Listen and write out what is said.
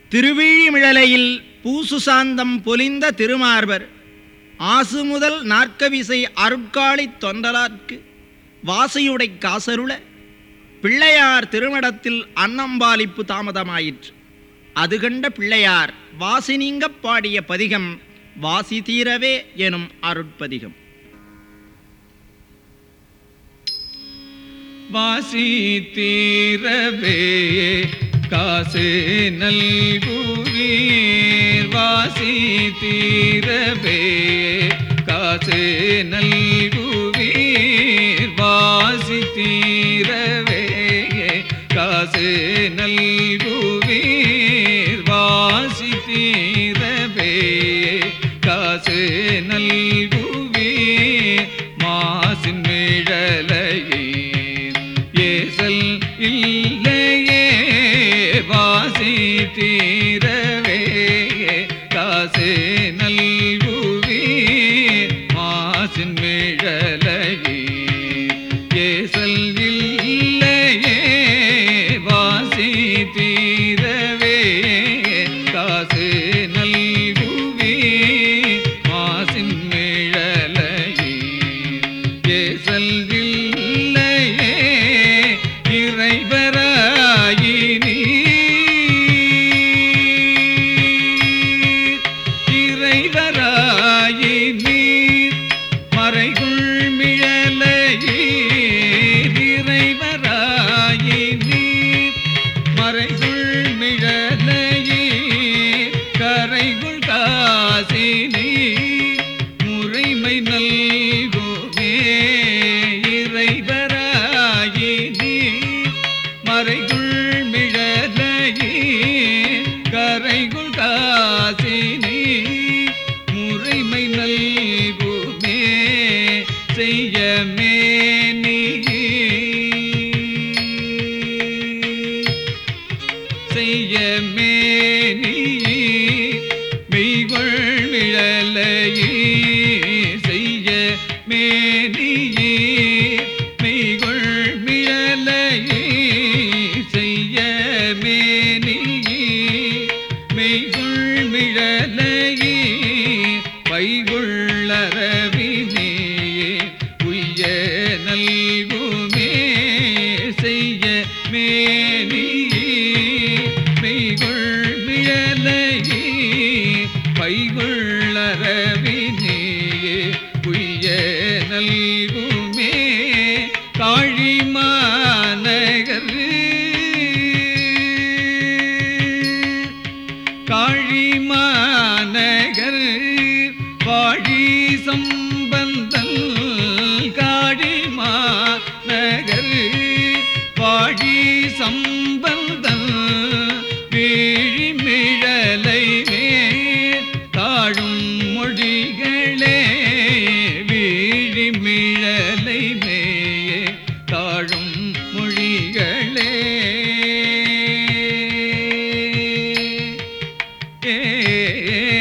திருவிழிமிழலையில் பூசு சாந்தம் பொலிந்த திருமார்பர் ஆசு முதல் நாற்கவிசை அருட்காளித் தொண்டலார்க்கு வாசையுடை காசருள பிள்ளையார் திருமடத்தில் அன்னம்பாலிப்பு தாமதமாயிற்று அது கண்ட பிள்ளையார் வாசி நீங்கப் பாடிய பதிகம் வாசி தீரவே எனும் அருட்பதிகம் வாசி தீரவே காசு நல்குவீர் வாசி தீரவே காசு நல்குவீர் வாசி தீரவே காசு நல்குவீர் வாசி தீரவே காசு நல்குவீர் மாசின் மிழலையீர் ஏசல் இல்லையே வாசி தீரவே காசு நல்குவீர் மாசின் மிழலையீர் ஏசல் இல்லையே வாசி தீரவே காசு நல்குவீர் மாசின் மிழலையீர் ஏசல் இல்லையே இறைவராயினி இறைவராயினி மறைகுள் மிழலையீர் இறைவராயினி மறைகுள் மிழலையீர் கரைகுள் காசினி முறைமை நல்குமே இறைவராயினி மறைகுள் மிழலையீர் கரைகுள் காசினி முறைமை நல்குமே செய்யமே நீ செய்யமே நீ மெய்கொள் விழலையே செய்ய மேனியே மெய்கொள் மிழலையே செய்ய மேனியே மெய்கொள் மிழலையே பைகுள்ளரவினே உய்ய நல்குமே செய்ய மேனியே மெய்கொள் மிழலையே பைகுள்ளரவினே உய்ய நல்குமே காழிமாநகர் காழிமாநகர் வாழி சம்பந்தல் காழிமாநகர் வாழி சம்பந்தல் வீழிமிழலை மேல் தாழும் மொழிகளே வீழிமிழலை மேயே தாழும் மொழிகளே ஏ